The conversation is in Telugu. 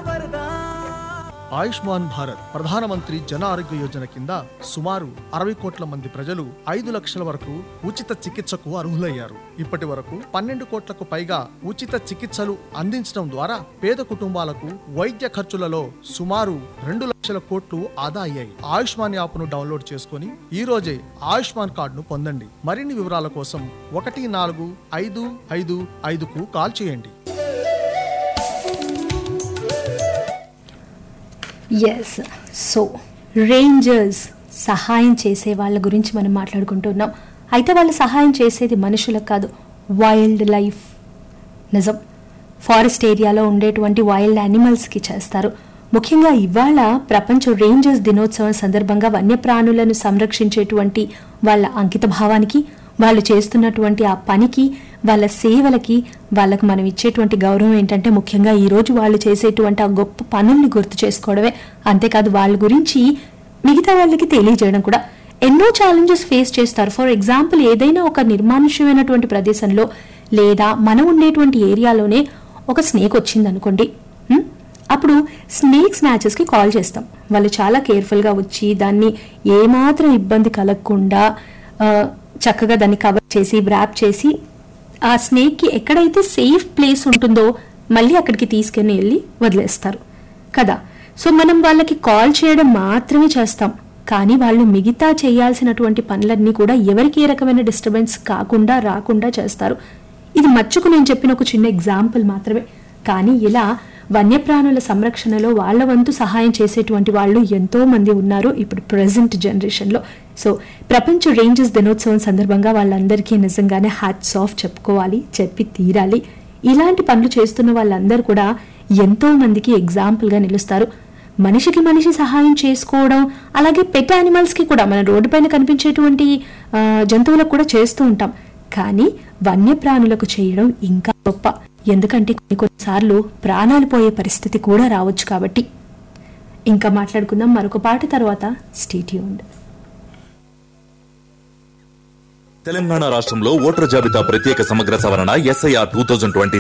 ఆయుష్మాన్ భారత్ ప్రధానమంత్రి జన ఆరోగ్య యోజన కింద సుమారు అరవై కోట్ల మంది ప్రజలు ఐదు లక్షల వరకు ఉచిత చికిత్సకు అర్హులయ్యారు ఇప్పటి వరకు పన్నెండు కోట్లకు పైగా ఉచిత చికిత్సలు అందించడం ద్వారా పేద కుటుంబాలకు వైద్య ఖర్చులలో సుమారు రెండు లక్షల కోట్లు ఆదా అయ్యాయి ఆయుష్మాన్ యాప్ను డౌన్లోడ్ చేసుకుని ఈ రోజే ఆయుష్మాన్ కార్డును పొందండి మరిన్ని వివరాల కోసం ఒకటి నాలుగు ఐదు ఐదు ఐదుకు కాల్ చేయండి ఎస్ సో రేంజర్స్ సహాయం చేసే వాళ్ళ గురించి మనం మాట్లాడుకుంటున్నాం అయితే వాళ్ళు సహాయం చేసేది మనుషులకు కాదు వైల్డ్ లైఫ్ నిజం ఫారెస్ట్ ఏరియాలో ఉండేటువంటి వైల్డ్ యానిమల్స్కి చేస్తారు ముఖ్యంగా ఇవాళ ప్రపంచ రేంజర్స్ దినోత్సవం సందర్భంగా వన్యప్రాణులను సంరక్షించేటువంటి వాళ్ళ అంకిత భావానికి వాళ్ళు చేస్తున్నటువంటి ఆ పనికి వాళ్ళ సేవలకి వాళ్ళకి మనం ఇచ్చేటువంటి గౌరవం ఏంటంటే ముఖ్యంగా ఈ రోజు వాళ్ళు చేసేటువంటి ఆ గొప్ప పనుల్ని గుర్తు చేసుకోవడమే అంతేకాదు వాళ్ళ గురించి మిగతా వాళ్ళకి తెలియజేయడం కూడా ఎన్నో ఛాలెంజెస్ ఫేస్ చేస్తారు ఫర్ ఎగ్జాంపుల్ ఏదైనా ఒక నిర్మానుష్యమైనటువంటి ప్రదేశంలో లేదా మనం ఉండేటువంటి ఏరియాలోనే ఒక స్నేక్ వచ్చింది అనుకోండి హ్మ్? అప్పుడు స్నేక్ స్నాచెస్కి కాల్ చేస్తాం వాళ్ళు చాలా కేర్ఫుల్గా వచ్చి దాన్ని ఏమాత్రం ఇబ్బంది కలగకుండా ఆ, చక్కగా దాన్ని కవర్ చేసి వ్రాప్ చేసి ఆ స్నేక్కి ఎక్కడైతే సేఫ్ ప్లేస్ ఉంటుందో మళ్ళీ అక్కడికి తీసుకుని వెళ్ళి వదిలేస్తారు కదా సో మనం వాళ్ళకి కాల్ చేయడం మాత్రమే చేస్తాం కానీ వాళ్ళు మిగతా చేయాల్సినటువంటి పనులన్నీ కూడా ఎవరికి ఏ రకమైన డిస్టర్బెన్స్ కాకుండా రాకుండా చేస్తారు ఇది మచ్చుకు నేను చెప్పిన ఒక చిన్న ఎగ్జాంపుల్ మాత్రమే కానీ ఇలా వన్యప్రాణుల సంరక్షణలో వాళ్ళ వంతు సహాయం చేసేటువంటి వాళ్ళు ఎంతో మంది ఉన్నారు ఇప్పుడు ప్రజెంట్ జనరేషన్లో సో ప్రపంచ రేంజెస్ దినోత్సవం సందర్భంగా వాళ్ళందరికీ నిజంగానే హ్యాట్స్ ఆఫ్ చెప్పుకోవాలి చెప్పి తీరాలి ఇలాంటి పనులు చేస్తున్న వాళ్ళందరూ కూడా ఎంతో మందికి ఎగ్జాంపుల్గా నిలుస్తారు మనిషికి మనిషి సహాయం చేసుకోవడం అలాగే పెట్ యానిమల్స్కి కూడా మన రోడ్డు పైన కనిపించేటువంటి ఆ, జంతువులకు కూడా చేస్తూ ఉంటాం కానీ వన్యప్రాణులకు చేయడం ఇంకా గొప్ప ఎందుకంటే కొన్ని కొన్నిసార్లు ప్రాణాలు పోయే పరిస్థితి కూడా రావచ్చు కాబట్టి ఇంకా మాట్లాడుకుందాం మరొక పాట తర్వాత స్టేట్యూండ్ తెలంగాణ రాష్ట్రంలో ఓటర్ జాబితా ప్రత్యేక సమగ్ర సవరణ ఎస్ఐఆర్ టూ థౌజండ్ ట్వంటీ